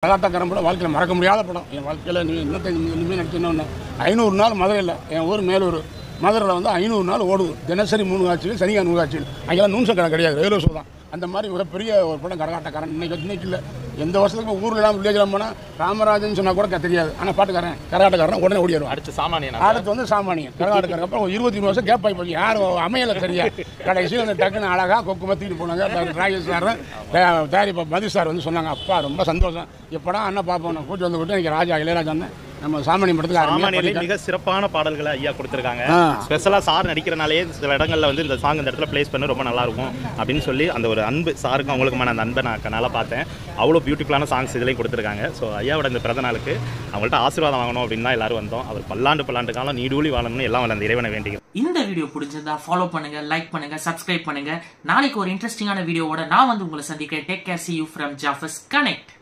கலாட்டாக்காரன் படம் வாழ்க்கையில் மறக்க முடியாத படம் என் வாழ்க்கையில் நீ இன்னத்தை இனிமேல் நடிச்சோன்னு ஐநூறு நாள் மதுரையில் என் ஊர் மேலூர் மதுரையில் வந்து ஐநூறு நாள் ஓடுது தினசரி மூணு காட்சியில் சனியா நூறு காட்சியில் அங்கெல்லாம் நூன்ச கடை கிடையாது ரயில்வே ஷோ தான் அந்த மாதிரி மிகப்பெரிய ஒரு படம் கரகாட்டக்காரன் இன்னைக்கு இன்னைக்கு இல்லை எந்த வருஷத்துக்கு ஊரில் எல்லாம் வில்லேஜில் போனால் ராமராஜன் சொன்னால் கூட க- தெரியாது ஆனால் பாட்டுக்காரன் கரகாட்டக்காரன் உடனே ஓடிடுவான் அடுத்து சாமானியனா அடுத்து வந்து சாமானியன் கரகாட்டக்காரன் அப்புறம் ஒரு இருபத்தி மூணு வருஷம் கேப் ஆகி போச்சு யாரும் அமையல சரியா கடைசியில் அந்த டக்குன்னு அழகா கொக்கு மத்திட்டு போனாங்க டாக்டர் ராஜேஷ் சார் தயாரிப்பா மதி சார் வந்து சொன்னாங்க அப்பா ரொம்ப சந்தோஷம் எப்படா அண்ணன் பார்ப்போம் நான் கூட்டி வந்து விட்டு இன்னைக்கு ராஜா இளையராஜா அண்ணன் நம்ம சாமானியம் படத்துக்கு அருமையா சாமானியிலே பண்ணிட்டாங்க. மிக சிறப்பான பாடல்களை ஐயா கொடுத்துருக்காங்க ஆ. ஸ்பெஷலா சார் நடிக்கிறனாலே சில இடங்கள்ல வந்து இந்த சாங் இந்த இடத்துல ப்ளேஸ் பண்ண ரொம்ப நல்லா இருக்கும் அப்படின்னு சொல்லி அந்த ஒரு அன்பு சாருக்கும் அவங்களுக்குமான அந்த அன்பை நான் கண்ணால பார்த்தேன் அவ்வளோ பியூட்டிஃபுல்லான சாங்ஸ் இதுலேயும் கொடுத்துருக்காங்க ஸோ ஐயாவோட இந்த பிறந்த நாளுக்கு அவங்கள்ட்ட ஆசீர்வாதம் வாங்கணும் அப்படின்னு தான் எல்லாரும் வந்தோம் அவர் பல்லாண்டு பல்லாண்டு காலம் நீடூழி வாழணும்னு எல்லாம் வல்ல அந்த இறைவனை வேண்டிக்கிறோம் இந்த வீடியோ பிடிச்சிருந்தா ஃபாலோ பண்ணுங்க லைக் பண்ணுங்க சப்ஸ்கிரைப் பண்ணுங்க நாளைக்கு ஒரு இன்ட்ரெஸ்டிங்கான வீடியோவோட நான் வந்து உங்களை சந்திக்கிறேன் take care see you from ஜாஃபஸ் கனெக்ட்